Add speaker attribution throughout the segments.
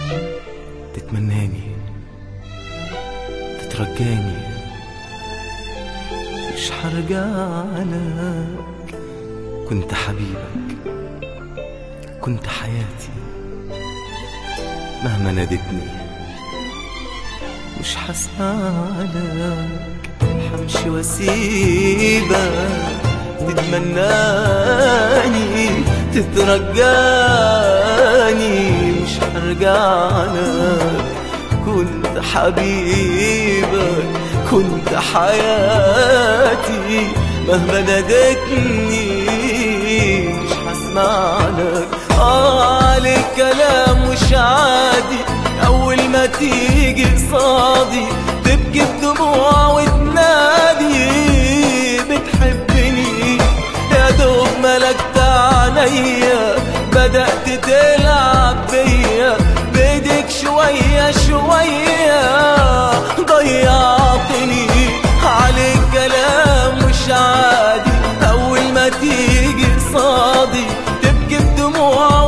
Speaker 1: تتمناني تترجاني مش هرجعلك كنت حبيبك كنت حياتي مهما نادتني مش هسمعلك همشي واسيبك تتمناني تترجاني مش هرجعلك كنت حبيبك كنت حياتي مهما نادتني مش هسمعلك آه عليك كلام مش عادي أول ما تيجي قصادي تبكي بدموع وتنادي بتحبني يا دوب ملكت عليا بدأت تلعب بيا بيدك شوية شوية ضيعتني عليك كلام مش عادي أول ما تيجي قصادي تبكي بدموع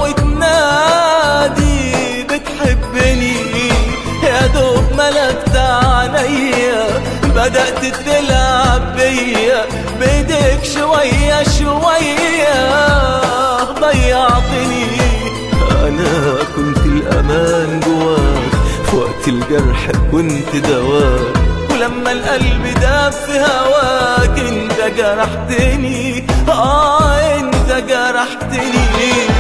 Speaker 1: وتنادي بتحبني يا دوب ملكت عليا بدأت تلعب بيا بيدك شوية شوية ضيعتني أنا كنت الأمان جواك في وقت الجرح كنت دواك ولما القلب داب في هواك انت جرحتني اه انت جرحتني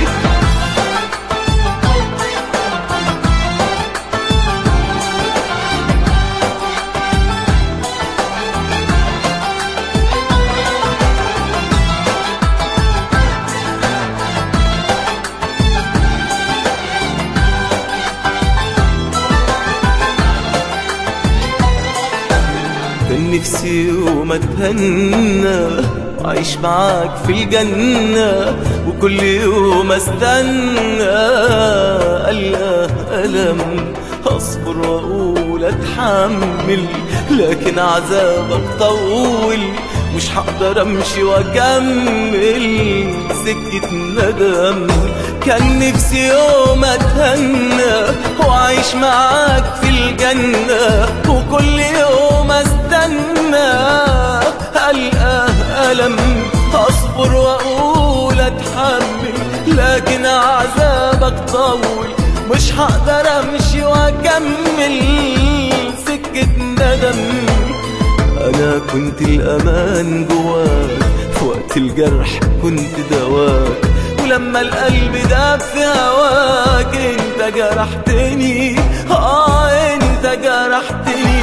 Speaker 1: كان نفسي يوم اتهنى وعيش معاك في الجنة وكل يوم استنى ألقى ألم أصبر وأقول أتحمل لكن عذابك طول مش هقدر أمشي وأكمل سكة ندم كان نفسي يوم أتهنى وأعيش معاك في الجنة وكل يوم استنى ألقى ألم أصبر وأقول أتحمل لكن عذابك طول مش هقدر أمشي وأكمل سكة ندم أنا كنت الأمان جواك في وقت الجرح كنت دواك ولما القلب داب في هواك انت جرحتني اه انت جرحتني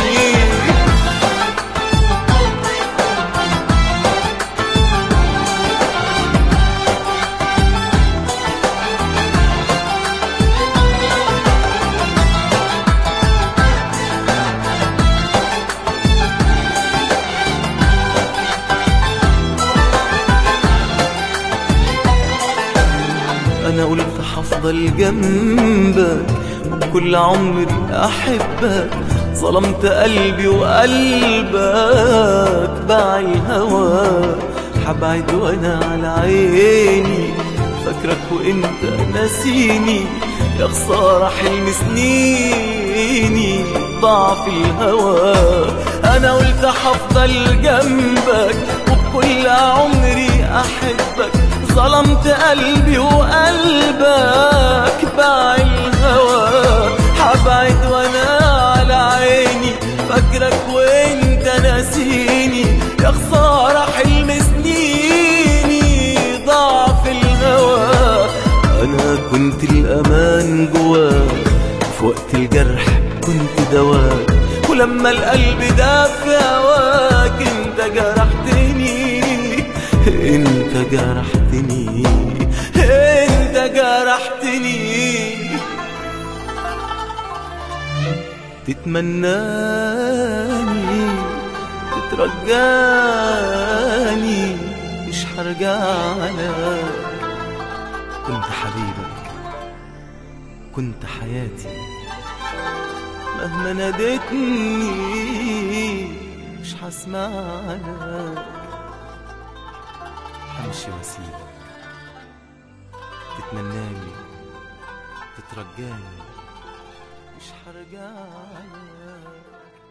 Speaker 1: انا قلت هفضل جنبك وبكل عمري احبك ظلمت قلبي وقلبك باع الهوى حبعد وانا على عيني فاكرك وانت ناسيني يا خسارة حلم سنيني ضعف الهوى انا قلت هفضل جنبك وبكل عمري احبك ظلمت قلبي وقلبك باع الهوى حبعد وانا على عيني فاكرك وانت ناسيني يا خسارة حلم سنيني ضعف الهوى انا كنت الامان جواك في وقت الجرح كنت دواك ولما القلب داب في هواك انت جرحتني انت جرحتني انت جرحتني تتمناني تترجاني مش هرجعلك كنت حبيبك كنت حياتي مهما ناديتني مش هسمعلك همشي واسيبك تتمناني تترجاني مش حرجعلك